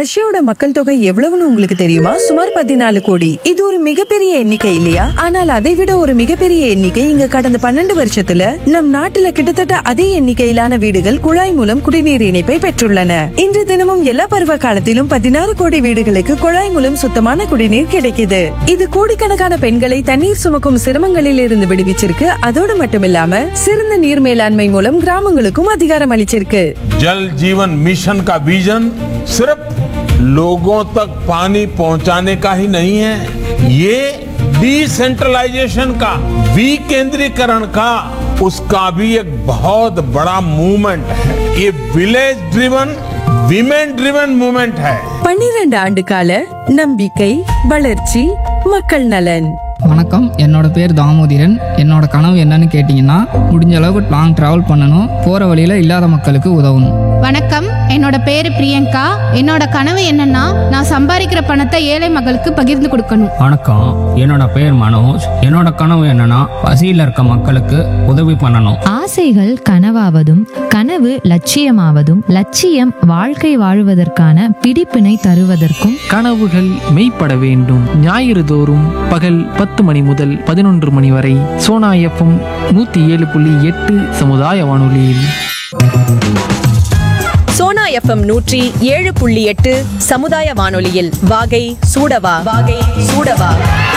ரஷ்யாவோட மக்கள் தொகை எவ்வளவுன்னு உங்களுக்கு தெரியுமா சுமார் பதினாலு கோடி இது ஒரு மிகப்பெரிய எண்ணிக்கை இல்லையா ஆனால் அதை விட ஒரு மிகப்பெரிய எண்ணிக்கை இங்க கடந்த பன்னெண்டு வருஷத்துல நம் நாட்டுல கிட்டத்தட்ட அதே எண்ணிக்கையிலான வீடுகள் குழாய் மூலம் குடிநீர் இணைப்பை பெற்றுள்ளன இன்று தினமும் எல்லா பருவ காலத்திலும் பதினாறு கோடி வீடுகளுக்கு குழாய் மூலம் சுத்தமான குடிநீர் கிடைக்குது இது கோடிக்கணக்கான பெண்களை தண்ணீர் சுமக்கும் சிரமங்களில் இருந்து விடுவிச்சிருக்கு அதோடு மட்டுமில்லாம சிறந்த நீர் மேலாண்மை மூலம் கிராமங்களுக்கும் அதிகாரம் அளிச்சிருக்கு जल जीवन मिशन का विजन सिर्फ लोगों तक पानी पहुंचाने का ही नहीं है ये डिसेंट्रलाइजेशन का विकेंद्रीकरण का उसका भी एक बहुत बड़ा मूवमेंट है ये village driven women driven movement है பன்னிரண்டு ஆண்டு கால நம்பிக்கை வளர்ச்சி மக்கள் நலன் வணக்கம் என்னோட பேர் தாமோதிரன் என்னோட கனவு என்னன்னு கேட்டிங்கன்னா முடிஞ்ச அளவுக்கு லாங் ட்ராவல் பண்ணணும் போகிற வழியில் இல்லாத மக்களுக்கு உதவணும் வணக்கம் என்னோட பேரு பிரியங்கா என்னோட கனவு என்னன்னா நான் சம்பாதிக்கிற பணத்தை ஏழை மக்களுக்கு பகிர்ந்து கொடுக்கணும் வணக்கம் என்னோட பேர் மனோஜ் என்னோட கனவு என்னன்னா பசியில் இருக்க மக்களுக்கு உதவி பண்ணணும் ஆசைகள் கனவாவதும் கனவு லட்சியமாவதும் லட்சியம் வாழ்க்கை வாழுவதற்கான பிடிப்பினை தருவதற்கும் கனவுகள் மெய்ப்பட வேண்டும் ஞாயிறு தோறும் பகல் பத்து மணி முதல் பதினொன்று மணி வரை சோனா எஃப்எம் நூத்தி ஏழு புள்ளி எட்டு சமுதாய வானொலியில் சோனா எஃப்எம் நூற்றி ஏழு புள்ளி எட்டு சமுதாய வானொலியில் வாகை சூடவா வாகை சூடவா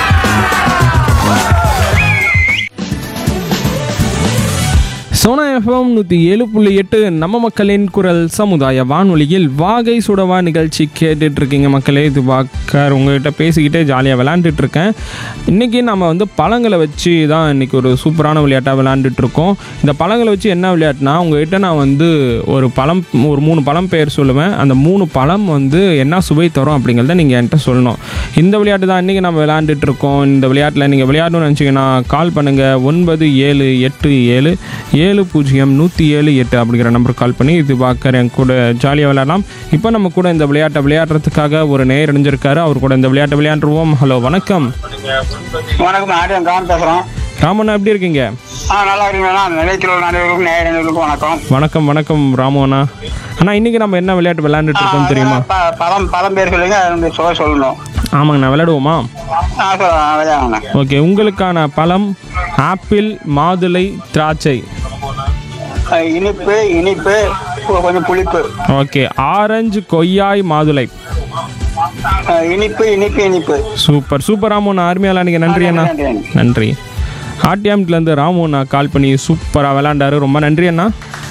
சோனா எஃப்எம் நூற்றி ஏழு புள்ளி எட்டு நம்ம மக்களின் குரல் சமுதாய வானொலியில் வாகை சுடவா நிகழ்ச்சி கேட்டுட்டு இருக்கீங்க மக்களே இது வாக்கர் உங்ககிட்ட பேசிக்கிட்டே ஜாலியாக விளாண்டுட்டு இருக்கேன் இன்றைக்கி நம்ம வந்து பழங்களை வச்சு தான் இன்றைக்கி ஒரு சூப்பரான விளையாட்டாக விளையாண்டுட்டு இருக்கோம் இந்த பழங்களை வச்சு என்ன விளையாட்டுனா உங்ககிட்ட நான் வந்து ஒரு பழம் ஒரு மூணு பழம் பெயர் சொல்லுவேன் அந்த மூணு பழம் வந்து என்ன சுவை தரும் அப்படிங்கிறத நீங்கள் என்கிட்ட சொல்லணும் இந்த விளையாட்டு தான் இன்றைக்கி நம்ம விளையாண்டுட்டு இருக்கோம் இந்த விளையாட்டில் நீங்கள் விளையாடணும்னு நினச்சிங்கன்னா கால் பண்ணுங்கள் ஒன்பது ஏழு எட்டு ஏழு ஏழு பூஜ்ஜியம் நூற்றி ஏழு எட்டு அப்படிங்கிற நம்பருக்கு கால் பண்ணி இது பார்க்குற என் கூட ஜாலியாக விளையாடலாம் இப்போ நம்ம கூட இந்த விளையாட்டை விளையாடுறதுக்காக ஒரு நேர் இணைஞ்சிருக்காரு அவர் கூட இந்த விளையாட்டை விளையாண்டுருவோம் ஹலோ வணக்கம் வணக்கம் ஆடியன் கான் பேசுறோம் ராமண்ணா எப்படி இருக்கீங்க ஆ நல்லா இருக்கீங்களா நிலையத்தில் உள்ள அனைவருக்கும் நேயர்களுக்கும் வணக்கம் வணக்கம் வணக்கம் ராமு அண்ணா அண்ணா இன்னைக்கு நம்ம என்ன விளையாட்டு விளையாண்டுட்டு இருக்கோம் தெரியுமா ப- பழம் பழம் பேர் சொல்லுங்க அது சுவை சொல்லணும் ஆமாங்கண்ணா விளையாடுவோமா ஆ சொல்லுங்க விளையாடுங்க ஓகே உங்களுக்கான பழம் ஆப்பிள் மாதுளை திராட்சை அஹ் இனிப்பு இனிப்பு கொ- கொஞ்சம் புளிப்பு ஓகே ஆரஞ்சு கொய்யாய் மாதுளை அஹ் இனிப்பு இனிப்பு இனிப்பு சூப்பர் சூப்பர் ராமு அண்ணா அருமையால நீங்கள் நன்றி அண்ணா நன்றி, நன்றி. நன்றி ஆர்டிஎம்லேருந்து ராமு அண்ணா கால் பண்ணி சூப்பராக விளாண்டாரு ரொம்ப நன்றி அண்ணா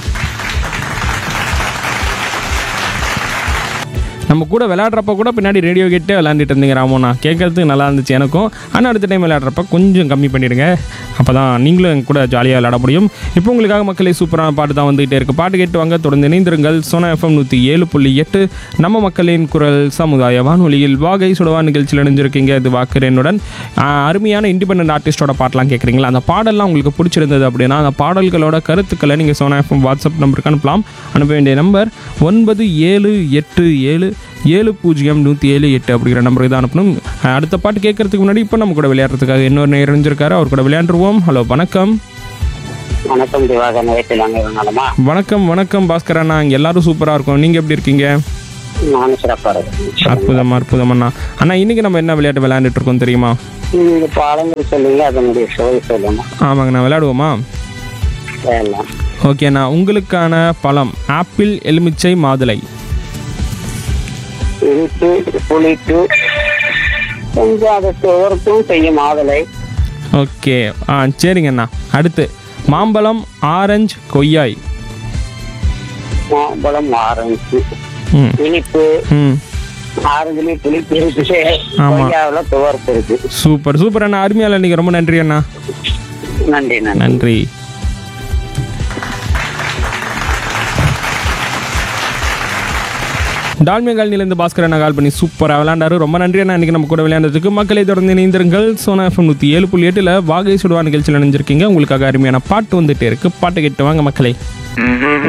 நம்ம கூட விளையாடுறப்ப கூட பின்னாடி ரேடியோ கேட்டே விளையாண்டுட்டு இருந்தீங்க ராமோண்ணா கேட்கறதுக்கு நல்லா இருந்துச்சு எனக்கும் ஆனால் அடுத்த டைம் விளையாடுறப்ப கொஞ்சம் கம்மி பண்ணிடுங்க அப்போ தான் நீங்களும் எங்க கூட ஜாலியாக விளையாட முடியும் இப்போ உங்களுக்காக மக்களே சூப்பரான பாட்டு தான் வந்துகிட்டே இருக்கு பாட்டு கேட்டு வாங்க தொடர்ந்து இணைந்திருங்கள் சோனா எஃப்எம் நூற்றி ஏழு புள்ளி எட்டு நம்ம மக்களின் குரல் சமுதாய வானொலியில் வாகை சுடவா நிகழ்ச்சியில் இணைஞ்சிருக்கீங்க இது வாக்குறேனுடன் ஆஹ், அருமையான இண்டிபெண்டன்ட் ஆர்டிஸ்டோட பாட்டெலாம் கேட்குறீங்களா அந்த பாடல்லாம் உங்களுக்கு பிடிச்சிருந்தது அப்படின்னா அந்த பாடல்களோட கருத்துக்களை நீங்கள் சோனா எஃப்எம் வாட்ஸ்அப் நம்பருக்கு அனுப்பலாம் அனுப்ப வேண்டிய நம்பர் ஒன்பது ஏழு எட்டு ஏழு ஏழு பூஜ்ஜியம் நூற்றி ஏழு எட்டு அப்படிங்கிற நம்பருக்கு தான் அனுப்பணும் அஹ், அடுத்த பாட்டு கேட்கறதுக்கு முன்னாடி இப்போ நம்ம கூட விளையாடுறதுக்காக இன்னொரு நேரம் இருந்திருக்காரு அவர் கூட விளையாண்டுருவோம் ஹலோ வணக்கம் வணக்கம் திவாகர் நிலையத்தில் அனைவரும் நலமா வணக்கம் வணக்கம் பாஸ்கர் அண்ணா இங்கே எல்லாரும் சூப்பராக இருக்கும் நீங்கள் எப்படி இருக்கீங்க நானும் சிறப்பாக இருக்கேன் அற்புதம் அற்புதம் அண்ணா அண்ணா இன்னைக்கு நம்ம என்ன விளையாட்டு விளையாண்டுட்டு இருக்கோம் தெரியுமா நீங்க பழங்கள் சொல்லுங்க அதனுடைய சுவை சொல்லுங்க ஆமாங்கண்ணா விளையாடுவோமா வேண்டாம் ஓகேண்ணா உங்களுக்கான பழம் ஆப்பிள் எலுமிச்சை மாதுளை இனிப்பு புளிப்பு கொஞ்சம் அதை துவர்த்தும் செய்யும் மாதுளை ஓகே ஆ சரிங்கண்ணா அடுத்து மாம்பழம் ஆரஞ்சு கொய்யாய் மாம்பழம் ஆரஞ்சு ம் இனிப்பு ம் ஆரஞ்சுலயும் புளிப்பு இருக்கு ஆமா. கொய்யாவுல துவர்ப்பு இருக்கு சூப்பர் சூப்பர் அண்ணா அருமையால நீங்கள் ரொம்ப நன்றி அண்ணா நன்றி நன்றி நன்றி டால்மியா காலனிலேருந்து பாஸ்கர் அண்ணா கால் பண்ணி சூப்பராக விளையாண்டாரு ரொம்ப நன்றி அண்ணா இன்னைக்கு நம்ம கூட விளையாண்டதுக்கு மக்களை தொடர்ந்து இணைந்திருங்கள் சோனா எஃப்எம் நூற்றி ஏழு புள்ளி எட்டில் வாகை சுடுவா நிகழ்ச்சியில் நினைஞ்சிருக்கீங்க உங்களுக்காக அருமையான பாட்டு வந்துட்டே இருக்கு பாட்டு கேட்டு வாங்க மக்களை